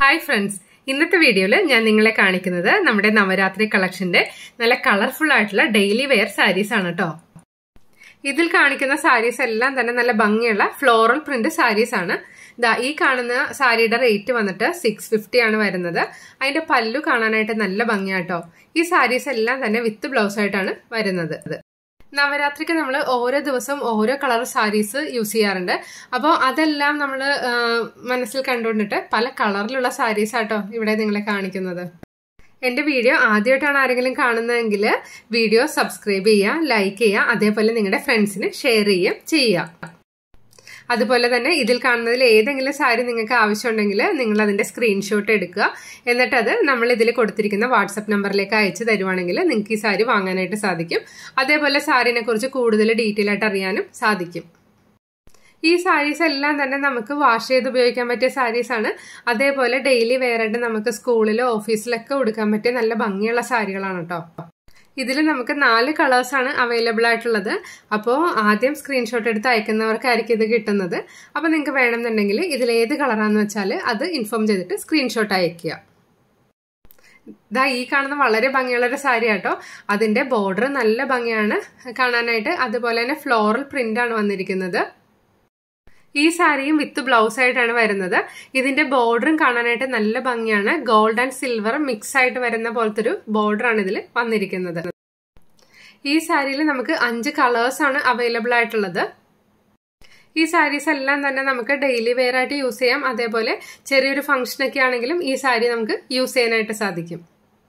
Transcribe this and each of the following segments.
hi friends ഇന്നത്തെ വീഡിയോയിൽ ഞാൻ നിങ്ങളെ കാണിക്കുന്നത് നമ്മുടെ നവരാത്രി കളക്ഷന്റെ നല്ല കളർഫുൾ ആയിട്ടുള്ള ഡെയിലി വെയർ സാരീസ് ആണ് കേട്ടോ ഇതിൽ കാണിക്കുന്ന സാരീസ് എല്ലാം തന്നെ നല്ല ഭംഗിയുള്ള ഫ്ലോറൽ പ്രിന്റ് സാരീസ് ആണ് ദാ ഈ കാണുന്ന സാരിയുടെ റേറ്റ് വന്നിട്ട് സിക്സ് ഫിഫ്റ്റി ആണ് വരുന്നത് അതിന്റെ പല്ലു കാണാനായിട്ട് നല്ല ഭംഗിയാട്ടോ ഈ സാരീസ് എല്ലാം തന്നെ വിത്ത് ബ്ലൗസ് ആയിട്ടാണ് വരുന്നത് നവരാത്രിക്ക് നമ്മൾ ഓരോ ദിവസം ഓരോ കളർ സാരീസ് യൂസ് ചെയ്യാറുണ്ട് അപ്പോൾ അതെല്ലാം നമ്മൾ മനസ്സിൽ കണ്ടുകൊണ്ടിട്ട് പല കളറിലുള്ള സാരീസ് ആട്ടോ ഇവിടെ നിങ്ങളെ കാണിക്കുന്നത് എൻ്റെ വീഡിയോ ആദ്യമായിട്ടാണ് ആരെങ്കിലും കാണുന്നതെങ്കിൽ വീഡിയോ സബ്സ്ക്രൈബ് ചെയ്യുക ലൈക്ക് ചെയ്യുക അതേപോലെ നിങ്ങളുടെ ഫ്രണ്ട്സിന് ഷെയർ ചെയ്യുക ചെയ്യുക അതുപോലെ തന്നെ ഇതിൽ കാണുന്നതിൽ ഏതെങ്കിലും സാരി നിങ്ങൾക്ക് ആവശ്യമുണ്ടെങ്കിൽ നിങ്ങൾ അതിന്റെ സ്ക്രീൻഷോട്ട് എടുക്കുക എന്നിട്ട് അത് നമ്മൾ ഇതിൽ കൊടുത്തിരിക്കുന്ന വാട്സപ്പ് നമ്പറിലേക്ക് അയച്ചു തരുവാണെങ്കിൽ നിങ്ങൾക്ക് ഈ സാരി വാങ്ങാനായിട്ട് സാധിക്കും അതേപോലെ സാരിനെ കുറിച്ച് കൂടുതൽ ഡീറ്റെയിൽ ആയിട്ട് അറിയാനും സാധിക്കും ഈ സാരീസ് എല്ലാം തന്നെ നമുക്ക് വാഷ് ചെയ്ത് ഉപയോഗിക്കാൻ പറ്റിയ സാരീസ് ആണ് അതേപോലെ ഡെയിലി വെയർ ആയിട്ട് നമുക്ക് സ്കൂളിലോ ഓഫീസിലൊക്കെ കൊടുക്കാൻ പറ്റിയ നല്ല ഭംഗിയുള്ള സാരികളാണ് കേട്ടോ ഇതിൽ നമുക്ക് നാല് കളേഴ്സാണ് അവൈലബിൾ ആയിട്ടുള്ളത് അപ്പോൾ ആദ്യം സ്ക്രീൻഷോട്ട് എടുത്ത് അയക്കുന്നവർക്കായിരിക്കും ഇത് കിട്ടുന്നത് അപ്പോൾ നിങ്ങൾക്ക് വേണമെന്നുണ്ടെങ്കിൽ ഇതിൽ ഏത് കളറാന്ന് വെച്ചാൽ അത് ഇൻഫോം ചെയ്തിട്ട് സ്ക്രീൻഷോട്ട് അയക്കുക ഇതാ ഈ കാണുന്ന വളരെ ഭംഗിയുള്ള ഒരു സാരി ആട്ടോ അതിന്റെ ബോർഡർ നല്ല ഭംഗിയാണ് കാണാനായിട്ട് അതുപോലെ തന്നെ ഫ്ലോറൽ പ്രിന്റ് ആണ് വന്നിരിക്കുന്നത് ഈ സാരിയും വിത്ത് ബ്ലൗസ് ആയിട്ടാണ് വരുന്നത് ഇതിന്റെ ബോർഡറും കാണാനായിട്ട് നല്ല ഭംഗിയാണ് ഗോൾഡ് ആൻഡ് സിൽവർ മിക്സ് ആയിട്ട് വരുന്ന പോലത്തെ ഒരു ബോർഡർ ആണ് ഇതിൽ വന്നിരിക്കുന്നത് ഈ സാരിയിൽ നമുക്ക് അഞ്ച് കളേഴ്സ് ആണ് അവൈലബിൾ ആയിട്ടുള്ളത് ഈ സാരീസ് എല്ലാം തന്നെ നമുക്ക് ഡെയിലി വെയർ ആയിട്ട് യൂസ് ചെയ്യാം അതേപോലെ ചെറിയൊരു ഫംഗ്ഷൻ ഒക്കെ ആണെങ്കിലും ഈ സാരി നമുക്ക് യൂസ് ചെയ്യാനായിട്ട് സാധിക്കും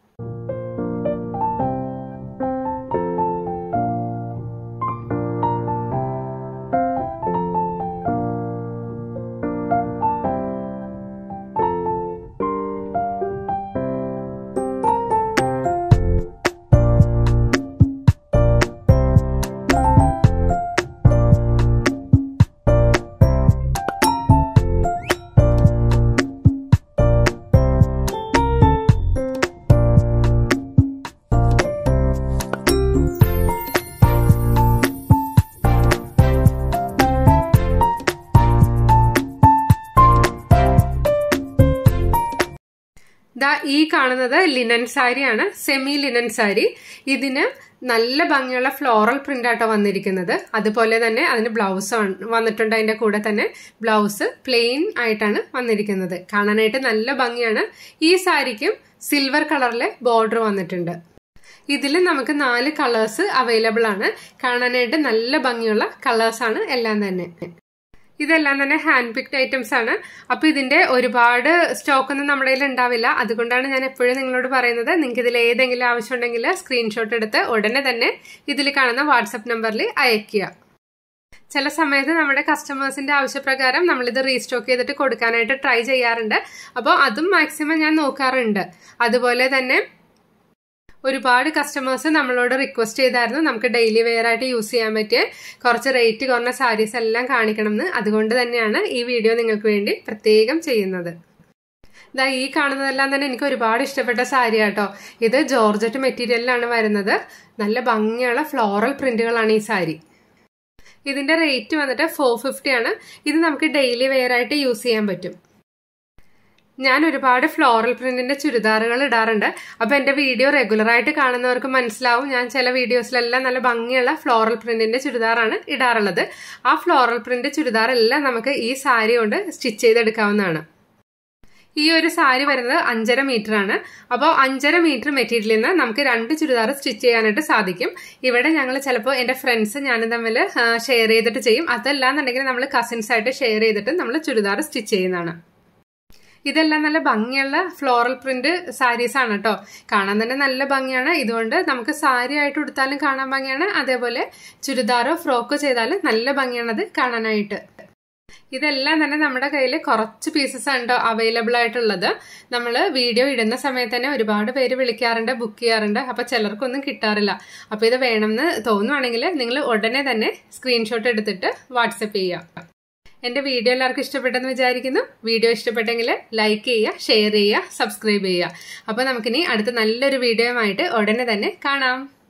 ദാ ഈ കാണുന്നത് ലിനൻ സാരിയാണ് സെമി ലിനൻ സാരി ഇതിന് നല്ല ഭംഗിയുള്ള ഫ്ലോറൽ പ്രിന്റ് ആട്ടോ വന്നിരിക്കുന്നത് അതുപോലെ തന്നെ അതിന് ബ്ലൗസ് വന്നിട്ടുണ്ട് അതിന്റെ കൂടെ തന്നെ ബ്ലൗസ് പ്ലെയിൻ ആയിട്ടാണ് വന്നിരിക്കുന്നത് കാണാനായിട്ട് നല്ല ഭംഗിയാണ് ഈ സാരിക്കും സിൽവർ കളറിലെ ബോർഡർ വന്നിട്ടുണ്ട് ഇതിൽ നമുക്ക് നാല് കളേഴ്സ് അവൈലബിൾ ആണ് കാണാനായിട്ട് നല്ല ഭംഗിയുള്ള കളേഴ്സ് ആണ് എല്ലാം തന്നെ ഇതെല്ലാം തന്നെ ഹാൻഡ് പിക്ഡ് ഐറ്റംസ് ആണ് അപ്പൊ ഇതിന്റെ ഒരുപാട് സ്റ്റോക്ക് ഒന്നും നമ്മുടെ കയ്യിൽ ഉണ്ടാവില്ല അതുകൊണ്ടാണ് ഞാൻ എപ്പോഴും നിങ്ങളോട് പറയുന്നത് നിങ്ങൾക്ക് ഇതിൽ ഏതെങ്കിലും ആവശ്യമുണ്ടെങ്കിൽ സ്ക്രീൻഷോട്ട് എടുത്ത് ഉടനെ തന്നെ ഇതിൽ കാണുന്ന വാട്സപ്പ് നമ്പറിൽ അയക്കുക ചില സമയത്ത് നമ്മുടെ കസ്റ്റമേഴ്സിന്റെ ആവശ്യപ്രകാരം നമ്മളിത് റീസ്റ്റോക്ക് ചെയ്തിട്ട് കൊടുക്കാനായിട്ട് ട്രൈ ചെയ്യാറുണ്ട് അപ്പോൾ അതും മാക്സിമം ഞാൻ നോക്കാറുണ്ട് അതുപോലെ തന്നെ ഒരുപാട് കസ്റ്റമേഴ്സ് നമ്മളോട് റിക്വസ്റ്റ് ചെയ്തായിരുന്നു നമുക്ക് ഡെയിലി വെയർ ആയിട്ട് യൂസ് ചെയ്യാൻ പറ്റിയ കുറച്ച് റേറ്റ് കുറഞ്ഞ സാരീസ് എല്ലാം കാണിക്കണം എന്ന് അതുകൊണ്ട് തന്നെയാണ് ഈ വീഡിയോ നിങ്ങൾക്ക് വേണ്ടി പ്രത്യേകം ചെയ്യുന്നത് ഇതാ ഈ കാണുന്നതെല്ലാം തന്നെ എനിക്ക് ഒരുപാട് ഇഷ്ടപ്പെട്ട സാരി ആട്ടോ ഇത് ജോർജറ്റ് മെറ്റീരിയലിലാണ് വരുന്നത് നല്ല ഭംഗിയുള്ള ഫ്ലോറൽ പ്രിന്റുകളാണ് ഈ സാരി ഇതിന്റെ റേറ്റ് വന്നിട്ട് ഫോർ ഫിഫ്റ്റി ആണ് ഇത് നമുക്ക് ഡെയിലി വെയർ ആയിട്ട് യൂസ് ചെയ്യാൻ പറ്റും ഞാൻ ഒരുപാട് ഫ്ലോറൽ പ്രിന്റിന്റെ ചുരിദാറുകൾ ഇടാറുണ്ട് അപ്പൊ എന്റെ വീഡിയോ റെഗുലർ ആയിട്ട് കാണുന്നവർക്ക് മനസ്സിലാവും ഞാൻ ചില വീഡിയോസിലെല്ലാം നല്ല ഭംഗിയുള്ള ഫ്ലോറൽ പ്രിന്റിന്റെ ചുരിദാറാണ് ഇടാറുള്ളത് ആ ഫ്ലോറൽ പ്രിന്റ് ചുരിദാർ എല്ലാം നമുക്ക് ഈ സാരി കൊണ്ട് സ്റ്റിച്ച് ചെയ്തെടുക്കാവുന്നതാണ് ഈ ഒരു സാരി വരുന്നത് അഞ്ചര മീറ്റർ ആണ് അപ്പോൾ അഞ്ചര മീറ്റർ മെറ്റീരിയലിൽ നിന്ന് നമുക്ക് രണ്ട് ചുരിദാർ സ്റ്റിച്ച് ചെയ്യാനായിട്ട് സാധിക്കും ഇവിടെ ഞങ്ങൾ ചിലപ്പോൾ എൻ്റെ ഫ്രണ്ട്സ് ഞാനും തമ്മിൽ ഷെയർ ചെയ്തിട്ട് ചെയ്യും അതല്ലാന്നുണ്ടെങ്കിൽ നമ്മൾ കസിൻസ് ആയിട്ട് ഷെയർ ചെയ്തിട്ട് നമ്മൾ ചുരിദാർ സ്റ്റിച്ച് ചെയ്യുന്നതാണ് ഇതെല്ലാം നല്ല ഭംഗിയുള്ള ഫ്ലോറൽ പ്രിന്റ് സാരീസ് ആണ് കേട്ടോ കാണാൻ തന്നെ നല്ല ഭംഗിയാണ് ഇതുകൊണ്ട് നമുക്ക് സാരി ആയിട്ട് ഉടുത്താലും കാണാൻ ഭംഗിയാണ് അതേപോലെ ചുരിദാറോ ഫ്രോക്കോ ചെയ്താലും നല്ല ഭംഗിയാണ് അത് കാണാനായിട്ട് ഇതെല്ലാം തന്നെ നമ്മുടെ കയ്യിൽ കുറച്ച് പീസസ് ആണ് അവൈലബിൾ ആയിട്ടുള്ളത് നമ്മൾ വീഡിയോ ഇടുന്ന സമയത്ത് തന്നെ ഒരുപാട് പേര് വിളിക്കാറുണ്ട് ബുക്ക് ചെയ്യാറുണ്ട് അപ്പൊ ചിലർക്കൊന്നും കിട്ടാറില്ല അപ്പൊ ഇത് വേണമെന്ന് തോന്നുവാണെങ്കിൽ നിങ്ങൾ ഉടനെ തന്നെ സ്ക്രീൻഷോട്ട് എടുത്തിട്ട് വാട്സപ്പ് ചെയ്യുക എന്റെ വീഡിയോ എല്ലാവർക്കും ഇഷ്ടപ്പെട്ടെന്ന് വിചാരിക്കുന്നു വീഡിയോ ഇഷ്ടപ്പെട്ടെങ്കിൽ ലൈക്ക് ചെയ്യുക ഷെയർ ചെയ്യുക സബ്സ്ക്രൈബ് ചെയ്യുക അപ്പോൾ നമുക്കിനി അടുത്ത നല്ലൊരു വീഡിയോയുമായിട്ട് ഉടനെ തന്നെ കാണാം